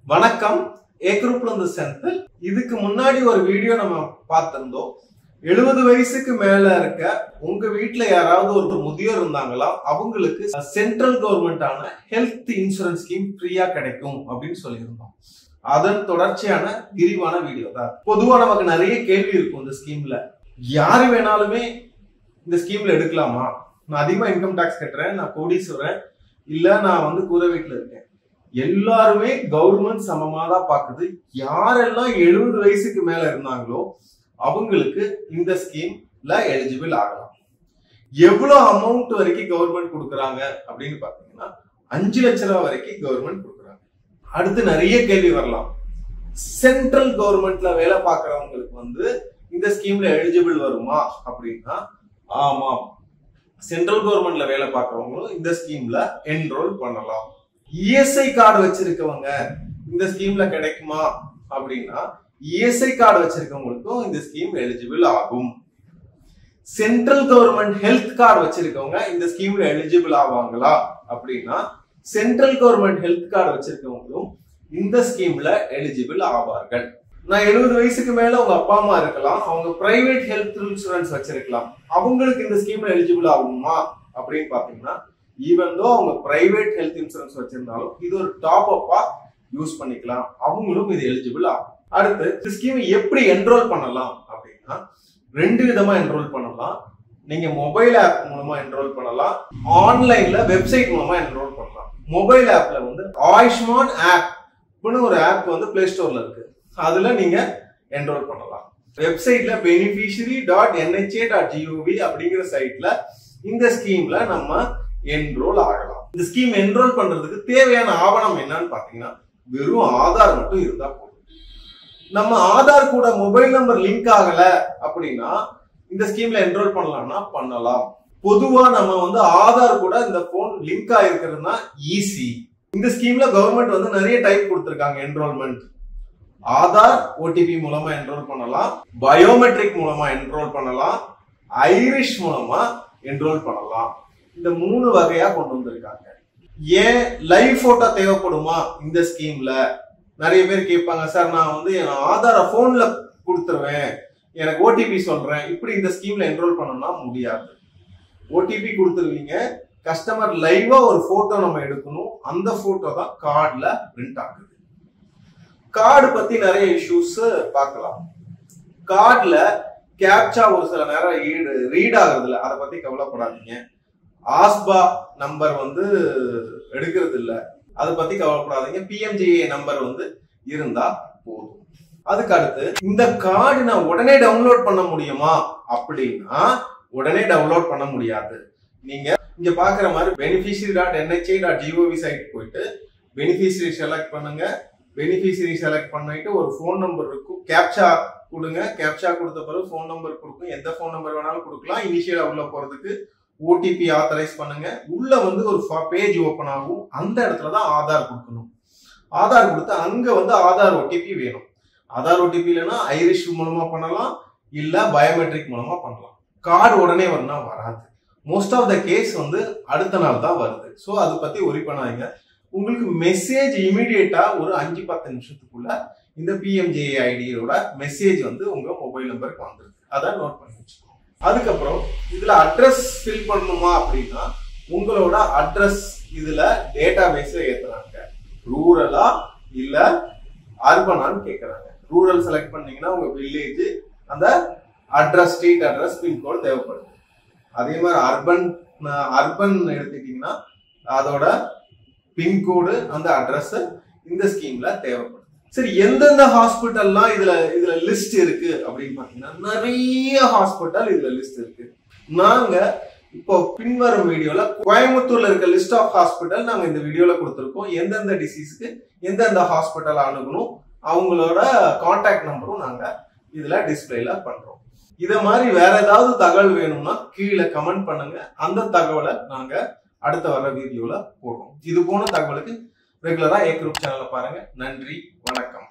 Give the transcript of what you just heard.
வணக்கம் ஏ குரூப்ல இருந்து செந்தில் இதுக்கு முன்னாடி ஒரு வீடியோ நம்ம பார்த்திருந்தோம் எழுபது வயசுக்கு மேல இருக்க உங்க வீட்ல யாராவது ஒரு முதியோர் இருந்தாங்களா அவங்களுக்கு சென்ட்ரல் கவர்மெண்டான ஹெல்த் இன்சூரன்ஸ் ஸ்கீம் ஃப்ரீயா கிடைக்கும் அப்படின்னு சொல்லியிருந்தோம் அதன் தொடர்ச்சியான விரிவான வீடியோ தான் பொதுவா நமக்கு நிறைய கேள்வி இருக்கும் இந்த ஸ்கீம்ல யாரு வேணாலுமே இந்த ஸ்கீம்ல எடுக்கலாமா நான் அதிகமா இன்கம் டாக்ஸ் கட்டுறேன் நான் கோடீஸ்வரன் இல்ல நான் வந்து கூரை வீட்டுல இருக்கேன் எல்லாருமே கவர்மெண்ட் சமமா தான் பாக்குது யாரெல்லாம் எழுபது வயசுக்கு மேல இருந்தாங்களோ அவங்களுக்கு இந்த ஸ்கீம்ல எலிஜிபிள் ஆகலாம் எவ்வளவு அமௌண்ட் வரைக்கும் கவர்மெண்ட் கொடுக்குறாங்க அப்படின்னு பாத்தீங்கன்னா அஞ்சு லட்ச ரூபாய் வரைக்கும் கவர்மெண்ட் கொடுக்குறாங்க அடுத்து நிறைய கேள்வி வரலாம் சென்ட்ரல் கவர்மெண்ட்ல வேலை பார்க்கறவங்களுக்கு வந்து இந்த ஸ்கீம்ல எலிஜிபிள் வருமா அப்படின்னா ஆமா சென்ட்ரல் கவர்மெண்ட்ல வேலை பார்க்கறவங்களும் இந்த ஸ்கீம்ல என்ரோல் பண்ணலாம் இஎஸ்ஐ கார்டு வச்சிருக்கவங்க இந்த ஸ்கீம்ல கிடைக்குமா அப்படின்னா இஎஸ்ஐ கார்டு வச்சிருக்கவங்களுக்கும் இந்த ஸ்கீம் எலிஜிபிள் ஆகும் சென்ட்ரல் கவர்மெண்ட் ஹெல்த் கார்டு வச்சிருக்கவங்க இந்த ஸ்கீம்ல எலிஜிபிள் ஆவாங்களா அப்படின்னா சென்ட்ரல் கவர்மெண்ட் ஹெல்த் கார்டு வச்சிருக்கவங்களும் இந்த ஸ்கீம்ல எலிஜிபிள் ஆவார்கள் நான் எழுபது வயசுக்கு மேல உங்க அப்பா அம்மா இருக்கலாம் அவங்க பிரைவேட் ஹெல்த் இன்சூரன்ஸ் வச்சிருக்கலாம் அவங்களுக்கு இந்த ஸ்கீம்ல எலிஜிபிள் ஆகுமா அப்படின்னு பாத்தீங்கன்னா ஈவன் தோ அவங்க பிரைவேட் ஹெல்த் இன்சூரன்ஸ் வச்சிருந்தாலும் இது ஒரு டாப் அப்பா யூஸ் பண்ணிக்கலாம் அவங்களும் இது எலிஜிபிள் ஆகும் அடுத்து இந்த ஸ்கீம் எப்படி என்ரோல் பண்ணலாம் அப்படின்னா ரெண்டு விதமா என்ரோல் பண்ணலாம் நீங்க மொபைல் ஆப் மூலமா என்ரோல் பண்ணலாம் ஆன்லைன்ல வெப்சைட் மூலமா என்ரோல் பண்ணலாம் மொபைல் ஆப்ல வந்து ஆயுஷ்மான் ஆப் ஒரு ஆப் வந்து பிளே ஸ்டோர்ல இருக்கு அதுல நீங்க என்ரோல் பண்ணலாம் வெப்சைட்ல beneficiary dot NHA dot GOV அப்படிங்கிற சைட்ல இந்த ஸ்கீம்ல நம்ம என்ரோல் ஆகலாம் இந்த ஸ்கீம் என்ரோல் பண்றதுக்கு தேவையான ஆவணம் என்னன்னு பாத்தீங்கன்னா வெறும் ஆதார் மட்டும் இருந்தா போதும் நம்ம ஆதார் கூட மொபைல் நம்பர் லிங்க் ஆகல அப்படின்னா இந்த ஸ்கீம்ல என்ரோல் பண்ணலாம்னா பண்ணலாம் பொதுவா நம்ம வந்து ஆதார் கூட இந்த போன் லிங்க் ஆயிருக்கிறதுனா ஈஸி இந்த ஸ்கீம்ல கவர்மெண்ட் வந்து நிறைய டைப் கொடுத்திருக்காங்க என்ரோல்மெண்ட் ஆதார் ஓடிபி மூலமா என்ரோல் பண்ணலாம் பயோமெட்ரிக் மூலமா என்ரோல் பண்ணலாம் ஐரிஷ் மூலமா என்ரோல் பண்ணலாம் இந்த மூணு வகையா கொண்டு வந்திருக்காங்க ஏன் லைவ் போட்டோ தேவைப்படுமா இந்த ஸ்கீம்ல நிறைய பேர் கேட்பாங்க சார் நான் வந்து என் ஆதார போன்ல கொடுத்துருவேன் எனக்கு ஓடிபி சொல்றேன் இப்படி இந்த ஸ்கீம்ல என்ரோல் பண்ணணும்னா முடியாது ஓடிபி கொடுத்துருவீங்க கஸ்டமர் லைவா ஒரு போட்டோ நம்ம எடுக்கணும் அந்த போட்டோ தான் கார்டுல பிரிண்ட் ஆகுது கார்டு பத்தி நிறைய இஷ்யூஸ் பார்க்கலாம் கார்டுல கேப்சா ஒரு சில நேரம் ரீட் ஆகுறது இல்ல அதை பத்தி கவலைப்படாதீங்க ஆஸ்பா நம்பர் வந்து எடுக்கிறது இல்ல அதை பத்தி கவலைப்படாதீங்க பிஎம்ஜிஏ நம்பர் வந்து இருந்தா போதும் அதுக்கு அடுத்து இந்த கார்டு நான் உடனே டவுன்லோட் பண்ண முடியுமா அப்படின்னா உடனே டவுன்லோட் பண்ண முடியாது நீங்க இங்க பாக்குற மாதிரி beneficiary dot NHI dot GOV site போயிட்டு பெனிஃபிஷரி செலக்ட் பண்ணுங்க பெனிஃபிஷரி செலக்ட் பண்ணிட்டு ஒரு ஃபோன் நம்பர் இருக்கும் கேப்சா கொடுங்க கேப்சா கொடுத்த பிறகு ஃபோன் நம்பர் கொடுக்கும் எந்த ஃபோன் நம்பர் வேணாலும் கொடுக்கலாம் இனிஷியலா உள்ள போறதுக்கு ஓடிபி ஆத்தரைஸ் பண்ணுங்க உள்ள வந்து ஒரு பேஜ் ஓபன் ஆகும் அந்த இடத்துல தான் ஆதார் கொடுக்கணும் ஆதார் கொடுத்து அங்க வந்து ஆதார் ஓடிபி வேணும் ஆதார் ஓடிபி இல்லைன்னா ஐரிஷ் மூலமா பண்ணலாம் இல்ல பயோமெட்ரிக் மூலமா பண்ணலாம் கார்டு உடனே வரணும்னா வராது மோஸ்ட் ஆஃப் த கேஸ் வந்து அடுத்த நாள் தான் வருது ஸோ அதை பத்தி ஒரி பண்ணாதீங்க உங்களுக்கு மெசேஜ் இமீடியட்டா ஒரு அஞ்சு பத்து நிமிஷத்துக்குள்ள இந்த பிஎம்ஜேஏ ஐடியோட மெசேஜ் வந்து உங்க மொபைல் நம்பருக்கு வந்துருது அதை நோட் பண்ணி வச்சுக்கோங்க அதுக்கப்புறம் இதுல அட்ரஸ் ஃபில் பண்ணணுமா அப்படின்னா உங்களோட அட்ரஸ் இதுல டேட்டா பேஸ்ல ஏத்துறாங்க ரூரலா இல்ல அர்பனான்னு கேக்குறாங்க ரூரல் செலக்ட் பண்ணீங்கன்னா உங்க வில்லேஜ் அந்த அட்ரஸ் ஸ்ட்ரீட் அட்ரஸ் பின்கோடு தேவைப்படுது அதே மாதிரி அர்பன் அர்பன் எடுத்துக்கிட்டீங்கன்னா அதோட பின்கோடு அந்த அட்ரஸ் இந்த ஸ்கீம்ல தேவைப்படுது சரி எந்தெந்த ஹாஸ்பிட்டல்லாம் இதுல இதுல லிஸ்ட் இருக்கு அப்படின்னு பாத்தீங்கன்னா நிறைய ஹாஸ்பிட்டல் இதுல லிஸ்ட் இருக்கு நாங்க இப்போ பின்வரும் வீடியோல கோயம்புத்தூர்ல இருக்க லிஸ்ட் ஆஃப் ஹாஸ்பிட்டல் நாங்க இந்த வீடியோல கொடுத்துருக்கோம் எந்தெந்த டிசீஸ்க்கு எந்தெந்த ஹாஸ்பிட்டல் அணுகணும் அவங்களோட கான்டாக்ட் நம்பரும் நாங்க இதுல டிஸ்பிளேல பண்றோம் இத மாதிரி வேற ஏதாவது தகவல் வேணும்னா கீழே கமெண்ட் பண்ணுங்க அந்த தகவலை நாங்க அடுத்த வர வீடியோல போடுறோம் இது போன தகவலுக்கு ரெகுலரா ஏ குரூப் சேனலை பாருங்க நன்றி வணக்கம்